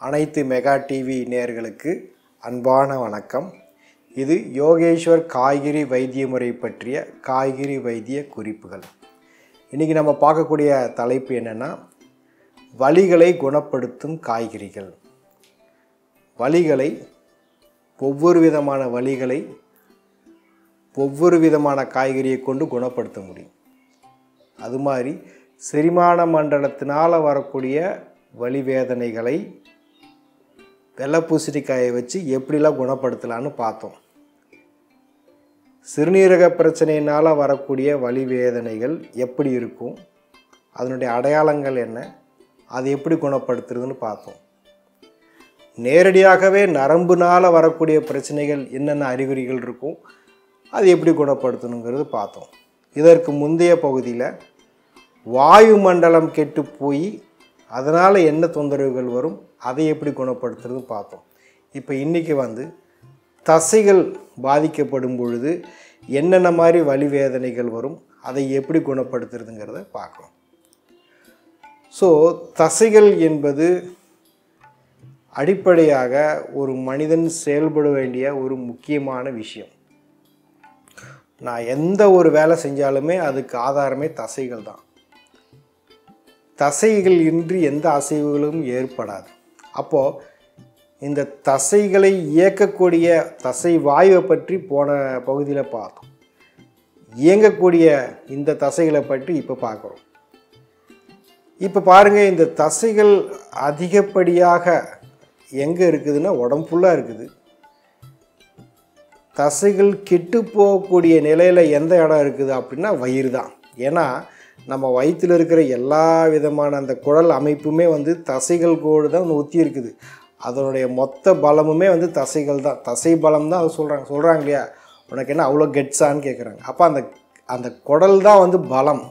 அனைத்து mega TV நேயர்களுக்கு அன்பான வணக்கம் இது யோகேஸ்வர் காய்கறி வைத்திய முறை பற்றிய காய்கறி வைத்திய குறிப்புகள் இன்றைக்கி நம்ம பார்க்கக்கூடிய தலைப்பு என்னென்னா வலிகளை குணப்படுத்தும் காய்கறிகள் வலிகளை ஒவ்வொரு விதமான வலிகளை ஒவ்வொரு விதமான காய்கறியை கொண்டு குணப்படுத்த முடியும் அது மாதிரி செரிமான மண்டலத்தினால் வரக்கூடிய வலி வேதனைகளை வெள்ளை பூசணிக்காயை வச்சு எப்படிலாம் குணப்படுத்தலான்னு பார்த்தோம் சிறுநீரக பிரச்சனையினால் வரக்கூடிய வலி வேதனைகள் எப்படி இருக்கும் அதனுடைய அடையாளங்கள் என்ன அது எப்படி குணப்படுத்துறதுன்னு பார்த்தோம் நேரடியாகவே நரம்புனால் வரக்கூடிய பிரச்சனைகள் என்னென்ன அறிகுறிகள் இருக்கும் அது எப்படி குணப்படுத்தணுங்கிறது பார்த்தோம் இதற்கு முந்தைய பகுதியில் வாயு மண்டலம் கெட்டு போய் அதனால் என்ன தொந்தரவுகள் வரும் அதை எப்படி குணப்படுத்துறது பார்த்தோம் இப்போ இன்றைக்கி வந்து தசைகள் பாதிக்கப்படும் பொழுது என்னென்ன மாதிரி வலி வேதனைகள் வரும் அதை எப்படி குணப்படுத்துறதுங்கிறத பார்க்கலாம் ஸோ தசைகள் என்பது அடிப்படையாக ஒரு மனிதன் செயல்பட வேண்டிய ஒரு முக்கியமான விஷயம் நான் எந்த ஒரு வேலை செஞ்சாலுமே அதுக்கு ஆதாரமே தசைகள் தான் தசைகள் இன்றி எந்த அசைவுகளும் ஏற்படாது அப்போது இந்த தசைகளை இயக்கக்கூடிய தசை வாயுவை பற்றி போன பகுதியில் பார்த்தோம் இயங்கக்கூடிய இந்த தசைகளை பற்றி இப்போ பார்க்குறோம் இப்போ பாருங்கள் இந்த தசைகள் அதிகப்படியாக எங்கே இருக்குதுன்னா உடம்பு ஃபுல்லாக இருக்குது தசைகள் கெட்டு போகக்கூடிய நிலையில் எந்த இடம் இருக்குது அப்படின்னா வயிறு தான் ஏன்னா நம்ம வயிற்றில் இருக்கிற எல்லா விதமான அந்த குழல் அமைப்புமே வந்து தசைகள் கூட தான் ஒத்தி இருக்குது அதனுடைய மொத்த பலமுமே வந்து தசைகள் தான் தசை பலம் தான் அது சொல்கிறாங்க சொல்கிறாங்க இல்லையா உனக்கு என்ன அவ்வளோ கெட்ஸான்னு கேட்குறாங்க அப்போ அந்த அந்த குடல் தான் வந்து பலம்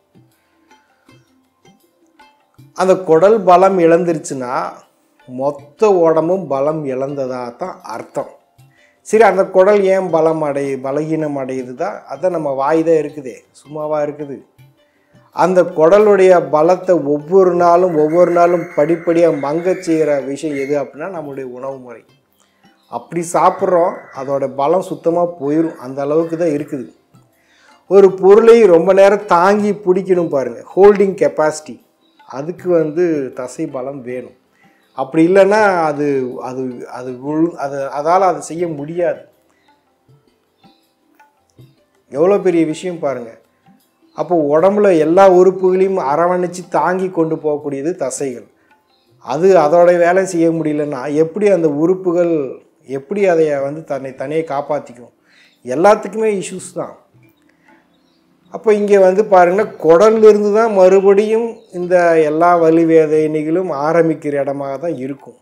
அந்த குடல் பலம் இழந்துருச்சுன்னா மொத்த உடம்பும் பலம் இழந்ததாக தான் அர்த்தம் சரி அந்த குடல் ஏன் பலம் அடை பலகீனம் அடையுது தான் அதான் நம்ம வாய் தான் இருக்குதே சும்மாவாக இருக்குது அந்த குடலுடைய பலத்தை ஒவ்வொரு நாளும் ஒவ்வொரு நாளும் படிப்படியாக மங்க செய்கிற விஷயம் எது அப்படின்னா நம்மளுடைய உணவு முறை அப்படி சாப்பிட்றோம் அதோட பலம் சுத்தமாக போயிடும் அந்த அளவுக்கு தான் இருக்குது ஒரு பொருளை ரொம்ப நேரம் தாங்கி பிடிக்கணும் பாருங்கள் ஹோல்டிங் கெப்பாசிட்டி அதுக்கு வந்து தசை பலம் வேணும் அப்படி இல்லைன்னா அது அது அது உள் அது அதால் அதை செய்ய முடியாது எவ்வளோ பெரிய விஷயம் பாருங்கள் அப்போ உடம்புல எல்லா உறுப்புகளையும் அரவணைச்சு தாங்கி கொண்டு போகக்கூடியது தசைகள் அது அதோட வேலை செய்ய முடியலன்னா எப்படி அந்த உறுப்புகள் எப்படி அதை வந்து தன்னை தனியே காப்பாற்றிக்கும் எல்லாத்துக்குமே இஷ்யூஸ் தான் அப்போ இங்கே வந்து பாருங்கன்னா குடல்லிருந்து தான் மறுபடியும் இந்த எல்லா வலி வேதனைகளும் ஆரம்பிக்கிற இடமாக தான் இருக்கும்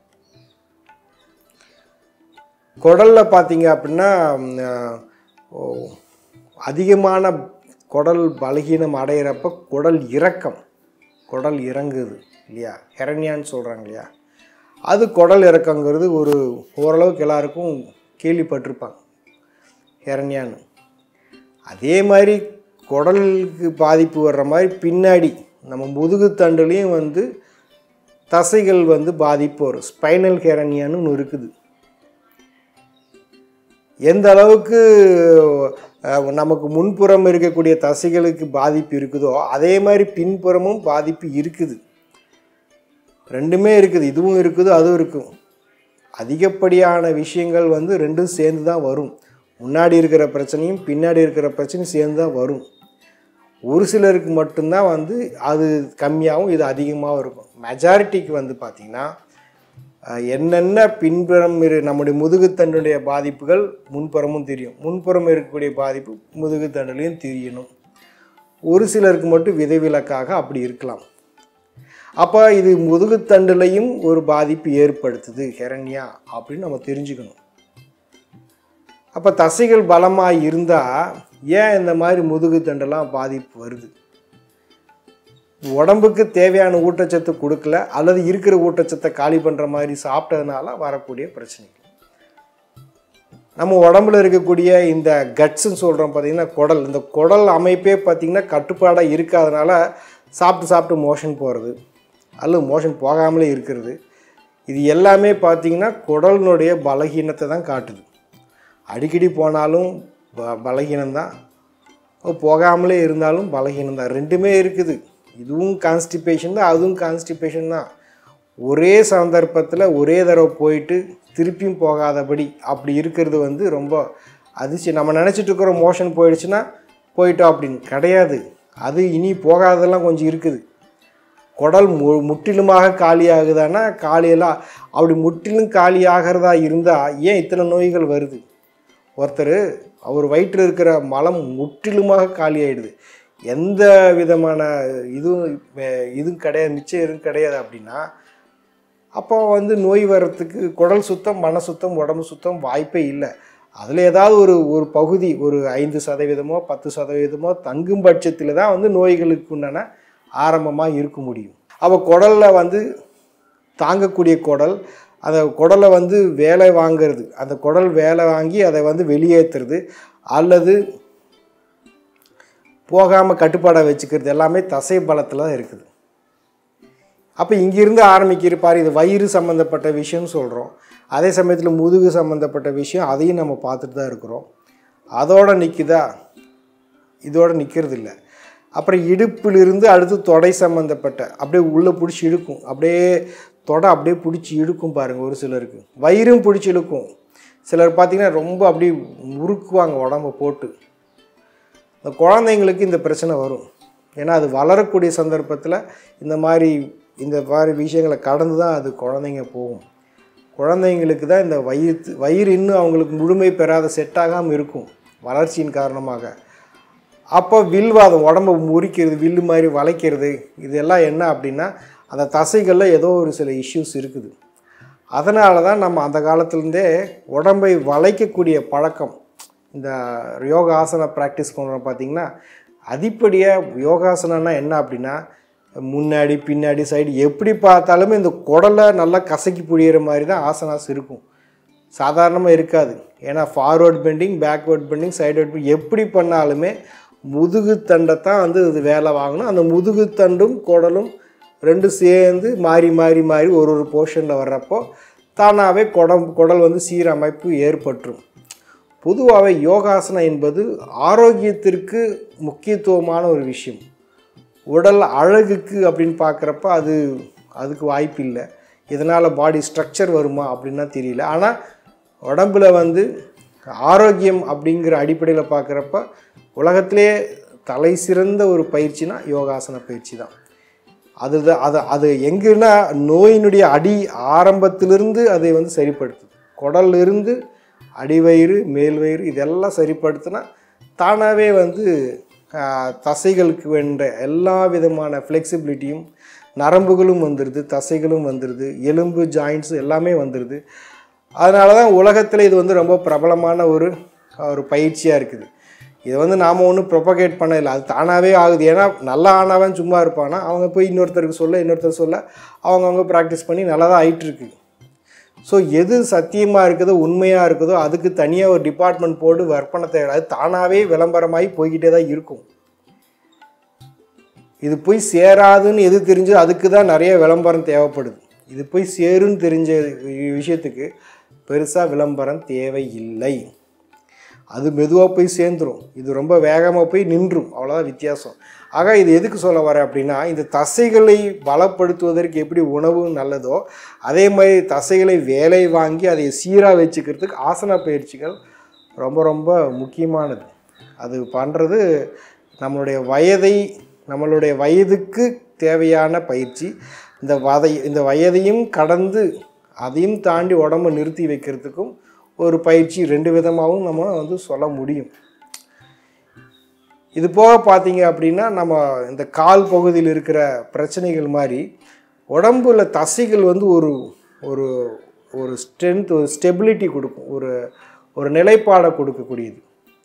குடலில் பார்த்தீங்க அப்படின்னா அதிகமான குடல் பலகீனம் அடையிறப்ப குடல் இறக்கம் குடல் இறங்குது இல்லையா ஹெரண்யான்னு சொல்கிறாங்க இல்லையா அது குடல் இறக்கங்கிறது ஒரு ஓரளவுக்கு எல்லாருக்கும் கேள்விப்பட்டிருப்பாங்க ஹெரண்யான்னு அதே மாதிரி குடலுக்கு பாதிப்பு வர்ற மாதிரி பின்னாடி நம்ம முதுகு தண்டுலேயும் வந்து தசைகள் வந்து பாதிப்பு வரும் ஸ்பைனல் ஹெரனியான்னு ஒன்று இருக்குது எந்த அளவுக்கு நமக்கு முன்புறம் இருக்கக்கூடிய தசைகளுக்கு பாதிப்பு இருக்குதோ அதே மாதிரி பின்புறமும் பாதிப்பு இருக்குது ரெண்டுமே இருக்குது இதுவும் இருக்குது அதுவும் இருக்கும் அதிகப்படியான விஷயங்கள் வந்து ரெண்டும் சேர்ந்து தான் வரும் முன்னாடி இருக்கிற பிரச்சனையும் பின்னாடி இருக்கிற பிரச்சனையும் சேர்ந்து தான் வரும் ஒரு சிலருக்கு மட்டும்தான் வந்து அது கம்மியாகவும் இது அதிகமாகவும் இருக்கும் மெஜாரிட்டிக்கு வந்து பார்த்திங்கன்னா என்னென்ன பின்புறம் இரு நம்முடைய முதுகுத்தண்டுடைய பாதிப்புகள் முன்புறமும் தெரியும் முன்புறம் இருக்கக்கூடிய பாதிப்பு முதுகுத்தண்டுலையும் தெரியணும் ஒரு சிலருக்கு மட்டும் விதைவிலக்காக அப்படி இருக்கலாம் அப்போ இது முதுகுத்தண்டுலையும் ஒரு பாதிப்பு ஏற்படுத்துது ஹெரண்யா அப்படின்னு நம்ம தெரிஞ்சுக்கணும் அப்போ தசைகள் பலமாக இருந்தால் ஏன் இந்த மாதிரி முதுகு தண்டெல்லாம் பாதிப்பு வருது உடம்புக்கு தேவையான ஊட்டச்சத்து கொடுக்கல அல்லது இருக்கிற ஊட்டச்சத்தை காலி பண்ணுற மாதிரி சாப்பிட்டதுனால வரக்கூடிய பிரச்சனைகள் நம்ம உடம்புல இருக்கக்கூடிய இந்த கட்ஸுன்னு சொல்கிறோம் பார்த்தீங்கன்னா குடல் இந்த குடல் அமைப்பே பார்த்திங்கன்னா கட்டுப்பாடாக இருக்காதனால சாப்பிட்டு சாப்பிட்டு மோஷன் போகிறது அல்லது மோஷன் போகாமலே இருக்கிறது இது எல்லாமே பார்த்தீங்கன்னா குடலினுடைய பலகீனத்தை தான் காட்டுது அடிக்கடி போனாலும் ப பலகீனம்தான் போகாமலே இருந்தாலும் பலகீனம் தான் ரெண்டுமே இருக்குது இதுவும் கான்ஸ்டிபேஷன் தான் அதுவும் கான்ஸ்டிபேஷன் தான் ஒரே சந்தர்ப்பத்தில் ஒரே தடவை போயிட்டு திருப்பியும் போகாதபடி அப்படி இருக்கிறது வந்து ரொம்ப அதிர்ச்சி நம்ம நினச்சிட்டு இருக்கிற மோஷன் போயிடுச்சுன்னா போயிட்டோம் அப்படின்னு கிடையாது அது இனி போகாததெல்லாம் கொஞ்சம் இருக்குது குடல் மு முற்றிலுமாக காலியாகுதான்னா காலியெல்லாம் அப்படி முற்றிலும் காலி ஆகிறதா இருந்தால் ஏன் இத்தனை நோய்கள் வருது ஒருத்தர் அவர் வயிற்றில் இருக்கிற மலம் முற்றிலுமாக காலி ஆயிடுது எந்த விதமான இதுவும் வே- இதுவும் கிடையாது நிச்சயம் எதுவும் கிடையாது அப்படின்னா அப்போ வந்து நோய் வர்றதுக்கு குடல் சுத்தம் மன சுத்தம் உடம்பு சுத்தம் வாய்ப்பே இல்லை அதில் ஏதாவது ஒரு ஒரு பகுதி ஒரு ஐந்து சதவீதமோ பத்து சதவீதமோ தங்கும் பட்சத்தில் தான் வந்து நோய்களுக்கு உண்டான ஆரம்பமாக இருக்க முடியும் அப்போ குடலில் வந்து தாங்கக்கூடிய குடல் அந்த குடலை வந்து வேலை வாங்கிறது அந்த குடல் வேலை வாங்கி அதை வந்து வெளியேற்றுறது அல்லது போகாமல் கட்டுப்பாடை வச்சுக்கிறது எல்லாமே தசை பலத்தில் தான் இருக்குது அப்போ இங்கிருந்து ஆரம்பிக்கிற பாரு இது வயிறு சம்மந்தப்பட்ட விஷயம்னு சொல்கிறோம் அதே சமயத்தில் முதுகு சம்மந்தப்பட்ட விஷயம் அதையும் நம்ம பார்த்துட்டு தான் இருக்கிறோம் அதோட நிற்குதா இதோட நிற்கிறது இல்லை அப்புறம் இடுப்பிலிருந்து அடுத்து தொடை சம்மந்தப்பட்ட அப்படியே உள்ளே பிடிச்சி இழுக்கும் அப்படியே தொடை அப்படியே பிடிச்சி இழுக்கும் பாருங்கள் ஒரு சிலருக்கு வயிறும் பிடிச்சி இழுக்கும் சிலர் பார்த்திங்கன்னா ரொம்ப அப்படியே முறுக்குவாங்க உடம்ப போட்டு இந்த குழந்தைங்களுக்கு இந்த பிரச்சனை வரும் ஏன்னா அது வளரக்கூடிய சந்தர்ப்பத்தில் இந்த மாதிரி இந்த மாதிரி விஷயங்களை கடந்து தான் அது குழந்தைங்க போகும் குழந்தைங்களுக்கு தான் இந்த வயிறு வயிறு இன்னும் அவங்களுக்கு முழுமை பெறாத செட் ஆகாமல் இருக்கும் வளர்ச்சியின் காரணமாக அப்போ வில்வாதம் உடம்ப முறிக்கிறது வில்லு மாதிரி வளைக்கிறது இதெல்லாம் என்ன அப்படின்னா அந்த தசைகளில் ஏதோ ஒரு சில இஷ்யூஸ் இருக்குது அதனால தான் நம்ம அந்த காலத்துலேருந்தே உடம்பை வளைக்கக்கூடிய பழக்கம் இந்த யோகாசன ப்ராக்டிஸ் பண்ணுறோம் பார்த்தீங்கன்னா அதிப்படியாக யோகாசனம்னா என்ன அப்படின்னா முன்னாடி பின்னாடி சைடு எப்படி பார்த்தாலுமே இந்த குடலை நல்லா கசக்கி புழியிற மாதிரி தான் ஆசனாஸ் இருக்கும் சாதாரணமாக இருக்காது ஏன்னா forward bending backward bending sideward bending எப்படி பண்ணாலுமே முதுகு தண்டை தான் வந்து இது வேலை வாங்கணும் அந்த முதுகு தண்டும் குடலும் ரெண்டும் சேர்ந்து மாறி மாறி மாறி ஒரு ஒரு போர்ஷனில் வர்றப்போ தானாகவே குடம் குடல் வந்து சீரமைப்பு ஏற்பட்டுரும் பொதுவாகவே யோகாசனம் என்பது ஆரோக்கியத்திற்கு முக்கியத்துவமான ஒரு விஷயம் உடல் அழகுக்கு அப்படின்னு பார்க்குறப்ப அது அதுக்கு வாய்ப்பு இல்லை இதனால் பாடி ஸ்ட்ரக்சர் வருமா அப்படின்னா தெரியல ஆனால் உடம்புல வந்து ஆரோக்கியம் அப்படிங்கிற அடிப்படையில் பார்க்குறப்ப உலகத்திலே தலை சிறந்த ஒரு பயிற்சினா யோகாசன பயிற்சி தான் அதுதான் அது அது எங்கன்னா நோயினுடைய அடி ஆரம்பத்திலிருந்து அதை வந்து சரிப்படுத்துது குடல்ல இருந்து அடிவயிறு மேல்வயிறு இதெல்லாம் சரிப்படுத்தினா தானாகவே வந்து ஆஹ், தசைகளுக்கு வேண்ட எல்லா விதமான ஃப்ளெக்சிபிலிட்டியும் நரம்புகளும் வந்துடுது தசைகளும் வந்துடுது எலும்பு ஜாயிண்ட்ஸ் எல்லாமே வந்துடுது அதனால தான் உலகத்தில் இது வந்து ரொம்ப பிரபலமான ஒரு ஒரு பயிற்சியாக இருக்குது இதை வந்து நாம் ஒன்றும் ப்ரொபகேட் பண்ண இல்லை அது தானாகவே ஆகுது ஏன்னா நல்லா ஆனவன் சும்மா இருப்பானா அவங்க போய் இன்னொருத்தருக்கு சொல்ல இன்னொருத்தர் சொல்ல அவங்கவுங்க ப்ராக்டிஸ் பண்ணி நல்லா தான் ஆயிட்டு இருக்கு ஸோ எது சத்தியமாக இருக்குதோ உண்மையாக இருக்குதோ அதுக்கு தனியாக ஒரு டிபார்ட்மெண்ட் போட்டு ஒர்க் பண்ண தேவை அது தானாகவே விளம்பரமாகி போய்கிட்டே தான் இருக்கும் இது போய் சேராதுன்னு எது தெரிஞ்சோ அதுக்கு தான் நிறைய விளம்பரம் தேவைப்படுது இது போய் சேருன்னு தெரிஞ்ச விஷயத்துக்கு பெருசாக விளம்பரம் தேவையில்லை அது மெதுவாக போய் சேர்ந்துரும் இது ரொம்ப வேகமாக போய் நின்றும் அவ்வளோதான் வித்தியாசம் ஆக இது எதுக்கு சொல்ல வரேன் அப்படின்னா இந்த தசைகளை பலப்படுத்துவதற்கு எப்படி உணவு நல்லதோ அதே மாதிரி தசைகளை வேலை வாங்கி அதை சீராக வச்சுக்கிறதுக்கு ஆசன பயிற்சிகள் ரொம்ப ரொம்ப முக்கியமானது அது பண்ணுறது நம்மளுடைய வயதை நம்மளுடைய வயதுக்கு தேவையான பயிற்சி இந்த வதை இந்த வயதையும் கடந்து அதையும் தாண்டி உடம்பை நிறுத்தி வைக்கிறதுக்கும் ஒரு பயிற்சி ரெண்டு விதமாகவும் நம்ம வந்து சொல்ல முடியும் இது போக பார்த்தீங்க அப்படின்னா நம்ம இந்த கால் பகுதியில் இருக்கிற பிரச்சனைகள் மாதிரி உடம்புல தசைகள் வந்து ஒரு ஒரு ஒரு ஸ்ட்ரென்த் ஒரு ஸ்டெபிலிட்டி கொடுக்கும் ஒரு ஒரு நிலைப்பாடை கொடுக்கக்கூடியது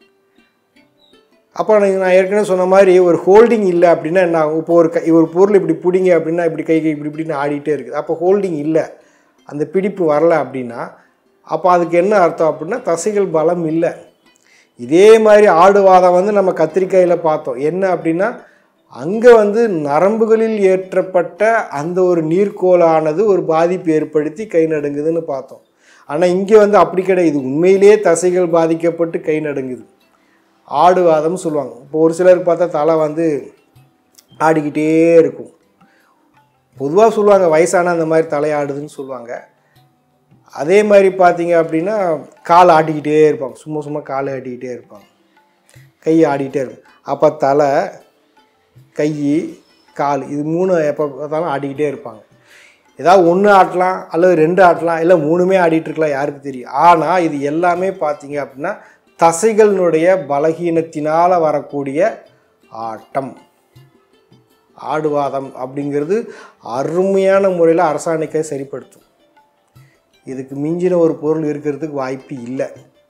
அப்போ நீங்க- நான் ஏற்கனவே சொன்ன மாதிரி ஒரு ஹோல்டிங் இல்லை அப்படின்னா என்ன ஆகும் இப்போ ஒரு கை ஒரு பொருள் இப்படி பிடிங்க அப்படின்னா இப்படி கை கை இப்படி இப்படின்னு ஆடிட்டே இருக்குது அப்போ ஹோல்டிங் இல்லை அந்த பிடிப்பு வரல அப்படின்னா அப்போ அதுக்கு என்ன அர்த்தம் அப்படின்னா தசைகள் பலம் இல்லை இதே மாதிரி ஆடுவாதம் வந்து நம்ம கத்திரிக்காயில் பார்த்தோம் என்ன அப்படின்னா அங்கே வந்து நரம்புகளில் ஏற்றப்பட்ட அந்த ஒரு நீர்க்கோளானது ஒரு பாதிப்பு ஏற்படுத்தி கை நடுங்குதுன்னு பார்த்தோம் ஆனால் இங்கே வந்து அப்படி கிடையாது இது உண்மையிலேயே தசைகள் பாதிக்கப்பட்டு கை நடுங்குது ஆடுவாதம்னு சொல்லுவாங்க இப்போ ஒரு சிலருக்கு பார்த்தா தலை வந்து ஆடிக்கிட்டே இருக்கும் பொதுவாக சொல்லுவாங்க வயசான அந்த மாதிரி தலையாடுதுன்னு சொல்லுவாங்க அதே மாதிரி பார்த்தீங்க அப்படின்னா கால் ஆட்டிக்கிட்டே இருப்பாங்க சும்மா சும்மா கால் ஆட்டிக்கிட்டே இருப்பாங்க கை ஆடிக்கிட்டே இருக்கும் அப்போ தலை கை கால் இது மூணு எப்போ பார்த்தாலும் ஆடிக்கிட்டே இருப்பாங்க ஏதாவது ஒன்று ஆட்டலாம் அல்லது ரெண்டு ஆட்டலாம் இல்லை மூணுமே ஆடிட்டு இருக்கலாம் யாருக்கு தெரியும் ஆனால் இது எல்லாமே பார்த்தீங்க அப்படின்னா தசைகளினுடைய பலகீனத்தினால் வரக்கூடிய ஆட்டம் ஆடுவாதம் அப்படிங்கிறது அருமையான முறையில் அரசாணிக்கை சரிப்படுத்தும் இதுக்கு மிஞ்சின ஒரு பொருள் இருக்கிறதுக்கு வாய்ப்பு இல்லை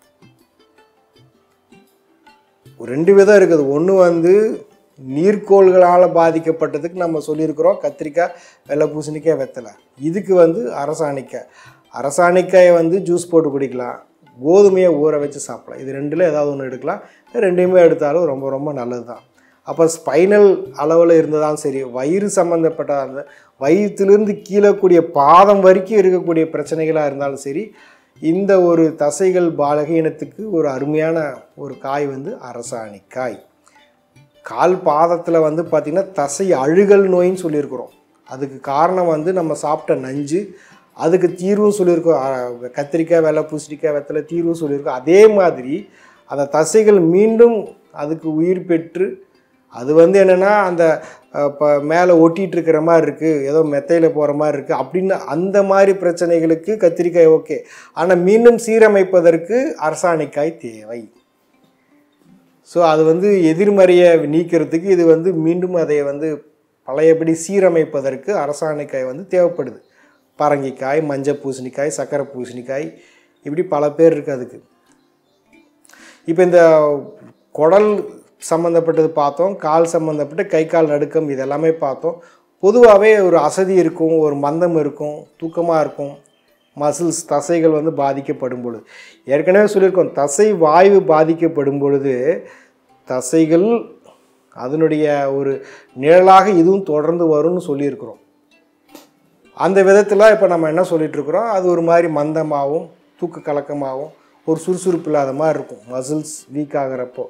ஒரு ரெண்டு விதம் இருக்குது ஒன்று வந்து நீர்க்கோள்களால் பாதிக்கப்பட்டதுக்கு நம்ம சொல்லியிருக்கிறோம் கத்திரிக்காய் வெள்ளை பூசணிக்காய் வெத்தலை இதுக்கு வந்து அரசாணிக்காய் அரசாணிக்காயை வந்து ஜூஸ் போட்டு குடிக்கலாம் கோதுமையை ஊற வச்சு சாப்பிடலாம் இது ரெண்டில் ஏதாவது ஒன்று எடுக்கலாம் ரெண்டையுமே எடுத்தாலும் ரொம்ப ரொம்ப நல்லது தான் அப்போ ஸ்பைனல் அளவில் இருந்ததாலும் சரி வயிறு சம்மந்தப்பட்ட அந்த வயிற்றுலேருந்து கீழே கூடிய பாதம் வரைக்கும் இருக்கக்கூடிய பிரச்சனைகளாக இருந்தாலும் சரி இந்த ஒரு தசைகள் பாலகீனத்துக்கு ஒரு அருமையான ஒரு காய் வந்து அரசாணிக்காய் கால் பாதத்தில் வந்து பார்த்திங்கன்னா தசை அழுகல் நோயின்னு சொல்லியிருக்கிறோம் அதுக்கு காரணம் வந்து நம்ம சாப்பிட்ட நஞ்சு அதுக்கு தீர்வும் சொல்லியிருக்கோம் அஹ், கத்திரிக்காய் வெள்ளை பூசணிக்காய் வெத்தலை தீர்வும் சொல்லியிருக்கோம் அதே மாதிரி அந்த தசைகள் மீண்டும் அதுக்கு உயிர் பெற்று அது வந்து என்னென்னா அந்த இப்போ மேலே ஒட்டிகிட்டு இருக்கிற மாதிரி இருக்குது ஏதோ மெத்தையில் போகிற மாதிரி இருக்குது அப்படின்னு அந்த மாதிரி பிரச்சனைகளுக்கு கத்திரிக்காய் ஓகே ஆனால் மீண்டும் சீரமைப்பதற்கு அரசாணிக்காய் தேவை ஸோ அது வந்து எதிர்மறையை நீக்கிறதுக்கு இது வந்து மீண்டும் அதை வந்து பழையபடி சீரமைப்பதற்கு அரசாணிக்காய் வந்து தேவைப்படுது பரங்கிக்காய் மஞ்சள் பூசணிக்காய் சக்கரை பூசணிக்காய் இப்படி பல பேர் இருக்குது அதுக்கு இப்போ இந்த குடல் சம்மந்தப்பட்டது பார்த்தோம் கால் சம்மந்தப்பட்ட கை கால் நடுக்கம் இதெல்லாமே பார்த்தோம் பொதுவாகவே ஒரு அசதி இருக்கும் ஒரு மந்தம் இருக்கும் தூக்கமாக இருக்கும் மசில்ஸ் தசைகள் வந்து பாதிக்கப்படும் பொழுது ஏற்கனவே சொல்லியிருக்கோம் தசை வாய்வு பாதிக்கப்படும் பொழுது தசைகள் அதனுடைய ஒரு நிழலாக இதுவும் தொடர்ந்து வரும்னு சொல்லியிருக்கிறோம் அந்த விதத்தில் இப்போ நம்ம என்ன சொல்லிட்டு இருக்கிறோம் அது ஒரு மாதிரி மந்தமாகவும் தூக்க கலக்கமாகவும் ஒரு சுறுசுறுப்பு இல்லாத மாதிரி இருக்கும் மசில்ஸ் வீக் ஆகிறப்போ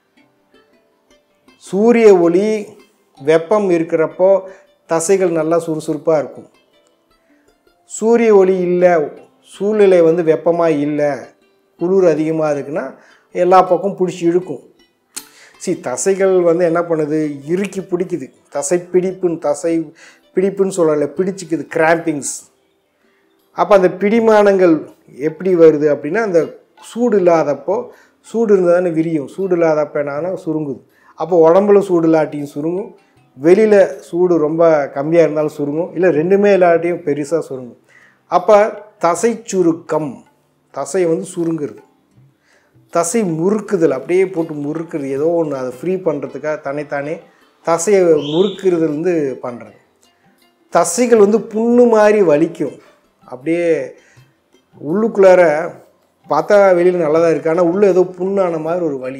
சூரிய ஒளி வெப்பம் இருக்கிறப்போ தசைகள் நல்லா சுறுசுறுப்பாக இருக்கும் சூரிய ஒளி இல்லை சூழ்நிலை வந்து வெப்பமாக இல்லை குளிர் அதிகமாக இருக்குன்னா எல்லா பக்கம் பிடிச்சி இழுக்கும் சி தசைகள் வந்து என்ன பண்ணுது இறுக்கி பிடிக்குது தசை பிடிப்புன்னு தசை பிடிப்புன்னு சொல்லலை பிடிச்சிக்குது கிராம்பிங்ஸ் அப்போ அந்த பிடிமானங்கள் எப்படி வருது அப்படின்னா அந்த சூடு இல்லாதப்போ சூடு இருந்தால் விரியும் சூடு இல்லாதப்ப என்னன்னா சுருங்குது அப்போ உடம்புல சூடு இல்லாட்டியும் சுருங்கும் வெளியில் சூடு ரொம்ப கம்மியாக இருந்தாலும் சுருங்கும் இல்லை ரெண்டுமே இல்லாட்டியும் பெருசாக சுருங்கும் அப்போ தசை சுருக்கம் தசை வந்து சுருங்குறது தசை முறுக்குதல் அப்படியே போட்டு முறுக்குறது ஏதோ ஒன்று அதை ஃப்ரீ பண்ணுறதுக்காக தன்னைத்தானே தசையை முறுக்குறதுலேருந்து பண்ணுறது தசைகள் வந்து புண்ணு மாதிரி வலிக்கும் அப்படியே உள்ளுக்குள்ளார பார்த்தா வெளியில் நல்லா தான் இருக்குது ஆனால் உள்ளே ஏதோ புண்ணான மாதிரி ஒரு வலி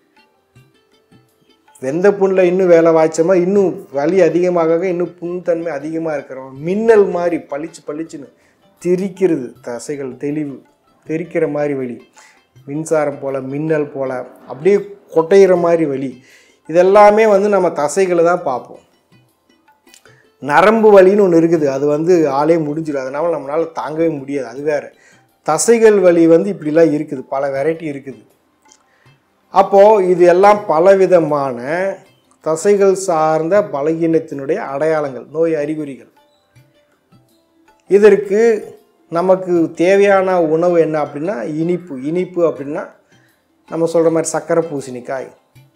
வெந்த புண்ணில் இன்னும் வேலை வாய்ச்சமா இன்னும் வலி அதிகமாக இன்னும் புண்தன்மை அதிகமாக இருக்கிறோம் மின்னல் மாதிரி பளிச்சு பளிச்சுன்னு திரிக்கிறது தசைகள் தெளிவு தெரிக்கிற மாதிரி வலி மின்சாரம் போல் மின்னல் போல் அப்படியே கொட்டையிற மாதிரி வலி இதெல்லாமே வந்து நம்ம தசைகளை தான் பார்ப்போம் நரம்பு வலின்னு ஒன்று இருக்குது அது வந்து ஆளே முடிஞ்சிடும் அதனால் நம்மளால் தாங்கவே முடியாது அது வேறு தசைகள் வலி வந்து இப்படிலாம் இருக்குது பல வெரைட்டி இருக்குது அப்போது இது எல்லாம் பலவிதமான தசைகள் சார்ந்த பலகீனத்தினுடைய அடையாளங்கள் நோய் அறிகுறிகள் இதற்கு நமக்கு தேவையான உணவு என்ன அப்படின்னா இனிப்பு இனிப்பு அப்படின்னா நம்ம சொல்கிற மாதிரி சக்கரை பூசணிக்காய்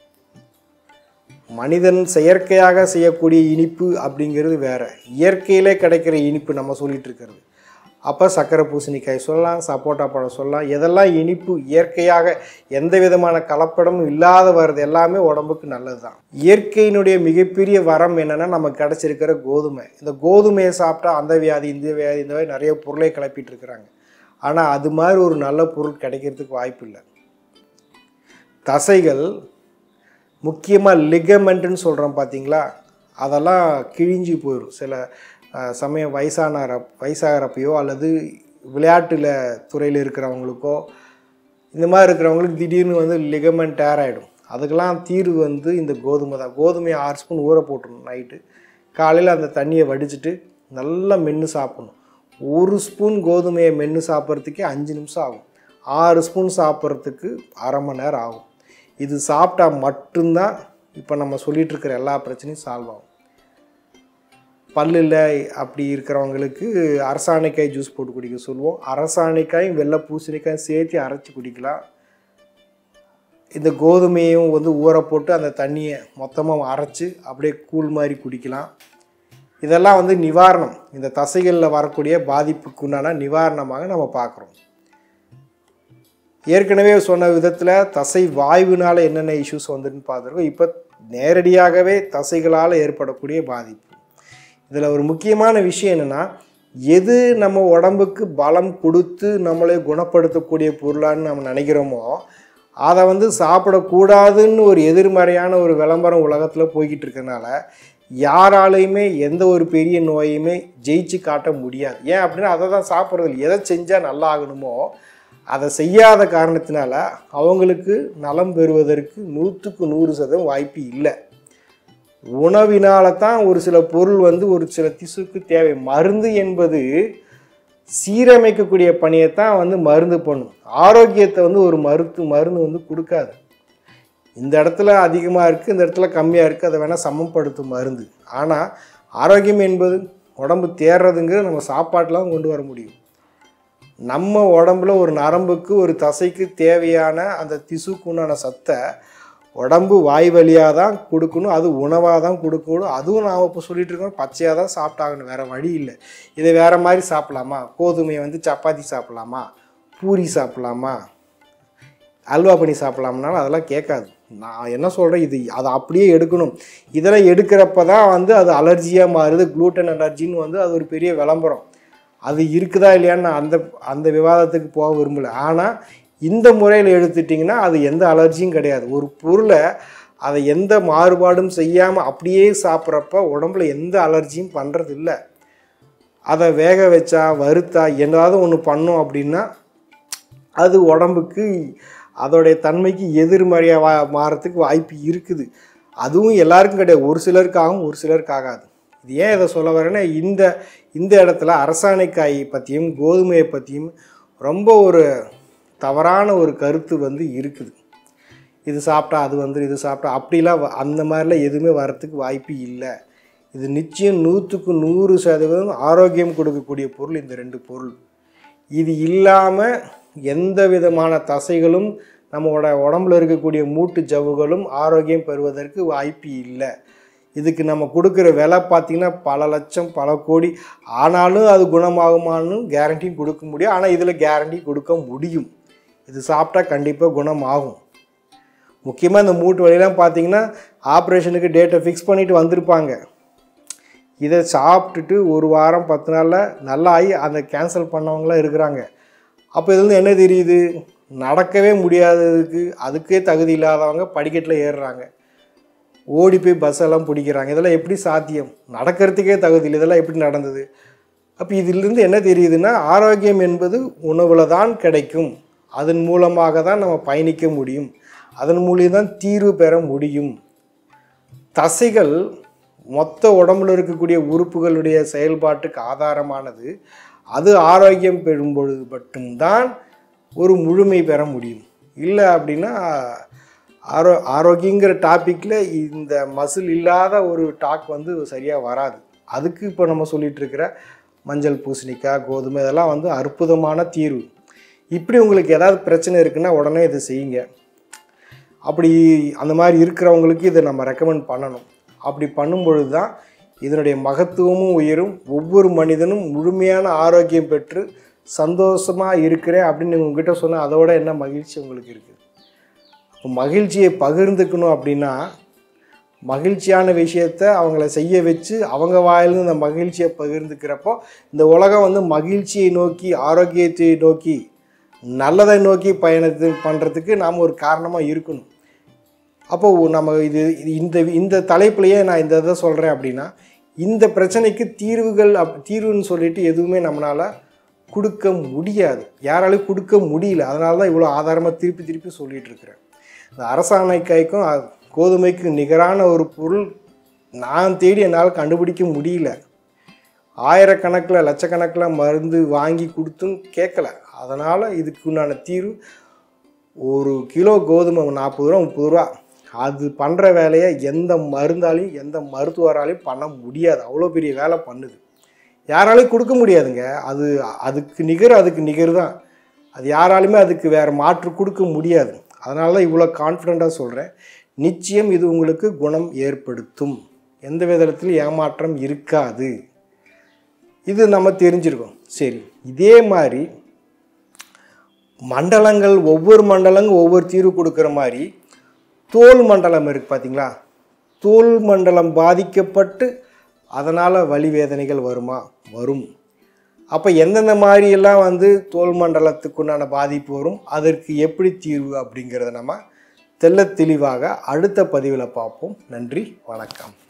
மனிதன் செயற்கையாக செய்யக்கூடிய இனிப்பு அப்படிங்கிறது வேற இயற்கையிலே கிடைக்கிற இனிப்பு நம்ம சொல்லிட்டு இருக்கிறது அப்போ சக்கரை பூசணிக்காய் சொல்லலாம் சப்போட்டா பழம் சொல்லலாம் எதெல்லாம் இனிப்பு இயற்கையாக எந்த விதமான கலப்படமும் இல்லாத வர்றது எல்லாமே உடம்புக்கு நல்லது தான் இயற்கையினுடைய மிகப்பெரிய வரம் என்னென்னா நமக்கு கிடச்சிருக்கிற கோதுமை இந்த கோதுமையை சாப்பிட்டா அந்த வியாதி இந்த வியாதி இந்த மாதிரி நிறைய பொருளை கிளப்பிட்டு இருக்கிறாங்க ஆனால் அது மாதிரி ஒரு நல்ல பொருள் கிடைக்கிறதுக்கு வாய்ப்பு இல்லை தசைகள் முக்கியமாக லிகமெண்ட்டுன்னு சொல்கிறோம் பார்த்தீங்களா அதெல்லாம் கிழிஞ்சு போயிடும் சில அஹ், சமயம் வயசான வயசாகிறப்பையோ அல்லது விளையாட்டில் துறையில் இருக்கிறவங்களுக்கோ இந்த மாதிரி இருக்கிறவங்களுக்கு திடீர்னு வந்து லிகமெண்ட் டேர் ஆகிடும் அதுக்கெல்லாம் தீர்வு வந்து இந்த கோதுமை தான் கோதுமையை ஆறு ஸ்பூன் ஊற போட்டுருணும் நைட்டு காலையில் அந்த தண்ணியை வடிச்சிட்டு நல்லா மென்று சாப்பிடணும் ஒரு ஸ்பூன் கோதுமையை மென்று சாப்பிட்றதுக்கே அஞ்சு நிமிஷம் ஆகும் ஆறு ஸ்பூன் சாப்பிட்றதுக்கு அரை மணி நேரம் ஆகும் இது சாப்பிட்டா மட்டும்தான் இப்போ நம்ம சொல்லிட்டு இருக்கிற எல்லா பிரச்சனையும் சால்வ் ஆகும் பல்லில் அப்படி இருக்கிறவங்களுக்கு அரசாணிக்காய் ஜூஸ் போட்டு குடிக்க சொல்லுவோம் அரசாணிக்காயும் வெள்ளை பூசணிக்காயும் சேர்த்து அரைச்சி குடிக்கலாம் இந்த கோதுமையும் வந்து ஊற போட்டு அந்த தண்ணியை மொத்தமாக அரைச்சி அப்படியே கூழ் மாதிரி குடிக்கலாம் இதெல்லாம் வந்து நிவாரணம் இந்த தசைகளில் வரக்கூடிய பாதிப்புக்கு உண்டான நிவாரணமாக நம்ம பார்க்குறோம் ஏற்கனவே சொன்ன விதத்தில் தசை வாய்வுனால என்னென்ன இஷ்யூஸ் வந்துன்னு பார்த்துருக்கோம் இப்போ நேரடியாகவே தசைகளால் ஏற்படக்கூடிய பாதிப்பு இதில் ஒரு முக்கியமான விஷயம் என்னென்னா எது நம்ம உடம்புக்கு பலம் கொடுத்து நம்மளை குணப்படுத்தக்கூடிய பொருளான்னு நம்ம நினைக்கிறோமோ அதை வந்து சாப்பிடக்கூடாதுன்னு ஒரு எதிர்மறையான ஒரு விளம்பரம் உலகத்தில் போய்கிட்டு இருக்கறனால யாராலையுமே எந்த ஒரு பெரிய நோயுமே ஜெயிச்சு காட்ட முடியாது ஏன் அப்படின்னா அதை தான் சாப்பிட்றது எதை செஞ்சால் நல்லா ஆகணுமோ அதை செய்யாத காரணத்தினால அவங்களுக்கு நலம் பெறுவதற்கு நூற்றுக்கு நூறு சதவீதம் வாய்ப்பு இல்லை உணவினால தான் ஒரு சில பொருள் வந்து ஒரு சில திசுக்கு தேவை மருந்து என்பது சீரமைக்கக்கூடிய பணியை தான் வந்து மருந்து பண்ணும் ஆரோக்கியத்தை வந்து ஒரு மருத்து மருந்து வந்து கொடுக்காது இந்த இடத்துல அதிகமாக இருக்குது இந்த இடத்துல கம்மியாக இருக்குது அதை வேணால் சமப்படுத்தும் மருந்து ஆனால் ஆரோக்கியம் என்பது உடம்பு தேர்றதுங்கிறது நம்ம சாப்பாட்டில் கொண்டு வர முடியும் நம்ம உடம்புல ஒரு நரம்புக்கு ஒரு தசைக்கு தேவையான அந்த திசுக்கு உண்டான சத்தை உடம்பு வாய் வழியாக தான் கொடுக்கணும் அது உணவாக தான் கொடுக்கணும் அதுவும் நாம் இப்போ சொல்லிட்டு இருக்கோம் பச்சையாக தான் சாப்பிட்டாகணும் வேறு வழி இல்லை இதை வேறு மாதிரி சாப்பிடலாமா கோதுமையை வந்து சப்பாத்தி சாப்பிடலாமா பூரி சாப்பிடலாமா அல்வா பண்ணி சாப்பிடலாம்னாலும் அதெல்லாம் கேட்காது நான் என்ன சொல்கிறேன் இது அதை அப்படியே எடுக்கணும் இதெல்லாம் எடுக்கிறப்ப தான் வந்து அது அலர்ஜியாக மாறுது குளூட்டன் அலர்ஜின்னு வந்து அது ஒரு பெரிய விளம்பரம் அது இருக்குதா இல்லையான்னு நான் அந்த அந்த விவாதத்துக்கு போக விரும்பலை ஆனால் இந்த முறையில் எடுத்துட்டிங்கன்னா அது எந்த அலர்ஜியும் கிடையாது ஒரு பொருளை அதை எந்த மாறுபாடும் செய்யாமல் அப்படியே சாப்பிட்றப்ப உடம்புல எந்த அலர்ஜியும் பண்ணுறது இல்லை அதை வேக வச்சா வறுத்தா ஏதாவது ஒன்று பண்ணோம் அப்படின்னா அது உடம்புக்கு அதோடைய தன்மைக்கு எதிர்மறையாக வா மாறத்துக்கு வாய்ப்பு இருக்குது அதுவும் எல்லாருக்கும் கிடையாது ஒரு சிலருக்காகும் ஒரு சிலருக்கு ஆகாது இது ஏன் இதை சொல்ல வரேன்னா இந்த இந்த இடத்துல அரசாணைக்காய் பற்றியும் கோதுமையை பற்றியும் ரொம்ப ஒரு தவறான ஒரு கருத்து வந்து இருக்குது இது சாப்பிட்டா அது வந்து இது சாப்பிட்டா அப்படிலாம் வ- அந்த மாதிரிலாம் எதுவுமே வரத்துக்கு வாய்ப்பு இல்லை இது நிச்சயம் நூற்றுக்கு நூறு சதவீதம் ஆரோக்கியம் கொடுக்கக்கூடிய பொருள் இந்த ரெண்டு பொருள் இது இல்லாமல் எந்த விதமான தசைகளும் நம்மளோட உடம்புல இருக்கக்கூடிய மூட்டு ஜவ்வுகளும் ஆரோக்கியம் பெறுவதற்கு வாய்ப்பு இல்லை இதுக்கு நம்ம கொடுக்குற விலை பார்த்திங்கன்னா பல லட்சம் பல கோடி ஆனாலும் அது குணமாகுமான்னு கேரண்டியும் கொடுக்க முடியும் ஆனால் இதில் கேரண்டி கொடுக்க முடியும் இது சாப்பிட்டா கண்டிப்பாக குணமாகும் முக்கியமாக இந்த மூட்டு வலியெல்லாம் பார்த்தீங்கன்னா ஆப்ரேஷனுக்கு டேட்டை ஃபிக்ஸ் பண்ணிட்டு வந்திருப்பாங்க இதை சாப்பிட்டுட்டு ஒரு வாரம் பத்து நாளில் நல்லா ஆகி அந்த கேன்சல் பண்ணவங்களாம் இருக்கிறாங்க அப்போ இதுலேருந்து என்ன தெரியுது நடக்கவே முடியாததுக்கு அதுக்கே தகுதி இல்லாதவங்க படிக்கட்டில் ஏறுறாங்க ஓடி போய் பஸ் எல்லாம் பிடிக்கிறாங்க இதெல்லாம் எப்படி சாத்தியம் நடக்கிறதுக்கே தகுதி இல்லை இதெல்லாம் எப்படி நடந்தது அப்போ இதிலிருந்து என்ன தெரியுதுன்னா ஆரோக்கியம் என்பது உணவில் தான் கிடைக்கும் அதன் மூலமாக தான் நம்ம பயணிக்க முடியும் அதன் மூலியம் தான் தீர்வு பெற முடியும் தசைகள் மொத்த உடம்புல இருக்கக்கூடிய உறுப்புகளுடைய செயல்பாட்டுக்கு ஆதாரமானது அது ஆரோக்கியம் பெறும் பொழுது மட்டும்தான் ஒரு முழுமை பெற முடியும் இல்லை அப்படின்னா ஆரோ ஆரோக்கியங்கிற டாப்பிக்கில் இந்த மசில் இல்லாத ஒரு டாக் வந்து சரியாக வராது அதுக்கு இப்போ நம்ம சொல்லிட்டு இருக்கிற மஞ்சள் பூசணிக்காய் கோதுமை இதெல்லாம் வந்து அற்புதமான தீர்வு இப்படி உங்களுக்கு ஏதாவது பிரச்சனை இருக்குன்னா உடனே இதை செய்யுங்க அப்படி அந்த மாதிரி இருக்கிறவங்களுக்கு இதை நம்ம ரெக்கமெண்ட் பண்ணணும் அப்படி பண்ணும் பொழுது தான் இதனுடைய மகத்துவமும் உயரும் ஒவ்வொரு மனிதனும் முழுமையான ஆரோக்கியம் பெற்று சந்தோஷமாக இருக்கிறேன் அப்படின்னு உங்ககிட்ட சொன்னால் அதோட என்ன மகிழ்ச்சி உங்களுக்கு இருக்குது அப்போ மகிழ்ச்சியை பகிர்ந்துக்கணும் அப்படின்னா மகிழ்ச்சியான விஷயத்த அவங்கள செய்ய வச்சு அவங்க வாயிலிருந்து இந்த மகிழ்ச்சியை பகிர்ந்துக்கிறப்போ இந்த உலகம் வந்து மகிழ்ச்சியை நோக்கி ஆரோக்கியத்தை நோக்கி நல்லதை நோக்கி பயணத்து பண்ணுறதுக்கு நாம் ஒரு காரணமாக இருக்கணும் அப்போ நம்ம இது இது இந்த இந்த தலைப்புலையே நான் இந்த இதை சொல்கிறேன் அப்படின்னா இந்த பிரச்சனைக்கு தீர்வுகள் அப் தீர்வுன்னு சொல்லிட்டு எதுவுமே நம்மளால் கொடுக்க முடியாது யாராலையும் கொடுக்க முடியல அதனால தான் இவ்வளோ ஆதாரமாக திருப்பி திருப்பி சொல்லிட்டு இருக்கிறேன் இந்த அரசாணைக்காய்க்கும் அ- கோதுமைக்கும் நிகரான ஒரு பொருள் நான் தேடி என்னால் கண்டுபிடிக்க முடியல ஆயிரக்கணக்கில் லட்சக்கணக்கில் மருந்து வாங்கி கொடுத்தும் கேட்கல அதனால் இதுக்கு உண்டான தீர்வு ஒரு கிலோ கோதுமை நாற்பது ரூபா முப்பது ரூபா அது பண்ணுற வேலையை எந்த மருந்தாலையும் எந்த மருத்துவராலையும் பண்ண முடியாது அவ்வளோ பெரிய வேலை பண்ணுது யாராலையும் கொடுக்க முடியாதுங்க அது அதுக்கு நிகர் அதுக்கு நிகர் தான் அது யாராலுமே அதுக்கு வேறு மாற்று கொடுக்க முடியாது அதனால தான் இவ்வளோ கான்ஃபிடண்ட்டாக சொல்கிறேன் நிச்சயம் இது உங்களுக்கு குணம் ஏற்படுத்தும் எந்த விதத்திலும் ஏமாற்றம் இருக்காது இது நம்ம தெரிஞ்சிருக்கோம் சரி இதே மாதிரி மண்டலங்கள் ஒவ்வொரு மண்டலங்கள் ஒவ்வொரு தீர்வு கொடுக்குற மாதிரி தோல் மண்டலம் இருக்குது பார்த்தீங்களா தோல் மண்டலம் பாதிக்கப்பட்டு அதனால் வலி வேதனைகள் வருமா வரும் அப்போ எந்தெந்த மாதிரியெல்லாம் வந்து தோல் மண்டலத்துக்குண்டான பாதிப்பு வரும் அதற்கு எப்படி தீர்வு அப்படிங்கிறத நம்ம தெள்ளத் தெளிவாக அடுத்த பதிவில் பார்ப்போம் நன்றி வணக்கம்